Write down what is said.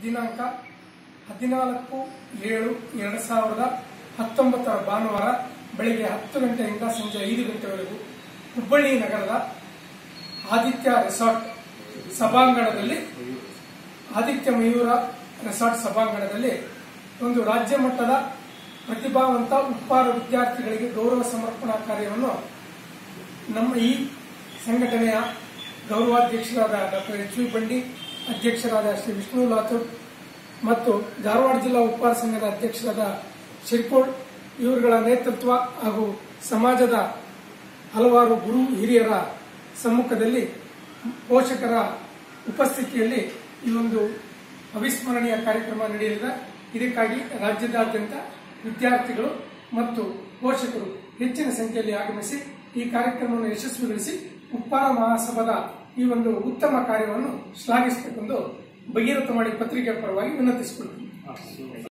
ದಿನಾಂಕ ಹದಿನಾಲ್ಕು ಏಳು ಎರಡು ಸಾವಿರದ ಹತ್ತೊಂಬತ್ತರ ಭಾನುವಾರ ಬೆಳಿಗ್ಗೆ ಹತ್ತು ಗಂಟೆಯಿಂದ ಸಂಜೆ ಐದು ಗಂಟೆವರೆಗೂ ಹುಬ್ಬಳ್ಳಿ ನಗರದ ಆದಿತ್ಯ ರೆಸಾರ್ಟ್ ಸಭಾಂಗಣದಲ್ಲಿ ಆದಿತ್ಯ ಮಯೂರ ರೆಸಾರ್ಟ್ ಸಭಾಂಗಣದಲ್ಲಿ ಒಂದು ರಾಜ್ಯ ಮಟ್ಟದ ಪ್ರತಿಭಾವಂತ ಉಪ್ಪಾರ ವಿದ್ಯಾರ್ಥಿಗಳಿಗೆ ಗೌರವ ಸಮರ್ಪಣಾ ಕಾರ್ಯವನ್ನು ನಮ್ಮ ಈ ಸಂಘಟನೆಯ ಗೌರವಾಧ್ಯಕ್ಷರಾದ ಡಾಕ್ಟರ್ ಎಚ್ ವಿ ಬಂಡಿ ಅಧ್ಯಕ್ಷರಾದ ಶ್ರೀ ವಿಷ್ಣು ಲಾಥೂರ್ ಮತ್ತು ಧಾರವಾಡ ಜಿಲ್ಲಾ ಉಪ್ಪಾರ ಸಂಘದ ಅಧ್ಯಕ್ಷರಾದ ಶಿರ್ಕೋಳ್ ಇವರುಗಳ ನೇತೃತ್ವ ಹಾಗೂ ಸಮಾಜದ ಹಲವಾರು ಗುರು ಹಿರಿಯರ ಸಮ್ಮುಖದಲ್ಲಿ ಪೋಷಕರ ಉಪಸ್ಥಿತಿಯಲ್ಲಿ ಈ ಒಂದು ಅವಿಸ್ಮರಣೀಯ ಕಾರ್ಯಕ್ರಮ ನಡೆಯಲಿದೆ ಇದಕ್ಕಾಗಿ ರಾಜ್ಯದಾದ್ಯಂತ ವಿದ್ಯಾರ್ಥಿಗಳು ಮತ್ತು ಪೋಷಕರು ಹೆಚ್ಚಿನ ಸಂಖ್ಯೆಯಲ್ಲಿ ಆಗಮಿಸಿ ಈ ಕಾರ್ಯಕ್ರಮವನ್ನು ಯಶಸ್ವಿಗೊಳಿಸಿ ಉಪ್ಪಾರ ಮಹಾಸಭಾದ ಈ ಒಂದು ಉತ್ತಮ ಕಾರ್ಯವನ್ನು ಶ್ಲಾಘಿಸಬೇಕೆಂದು ಭಗೀರಥ ಮಾಡಿ ಪತ್ರಿಕೆ ಪರವಾಗಿ ವಿನಂತಿಸಿಕೊಳ್ತೀನಿ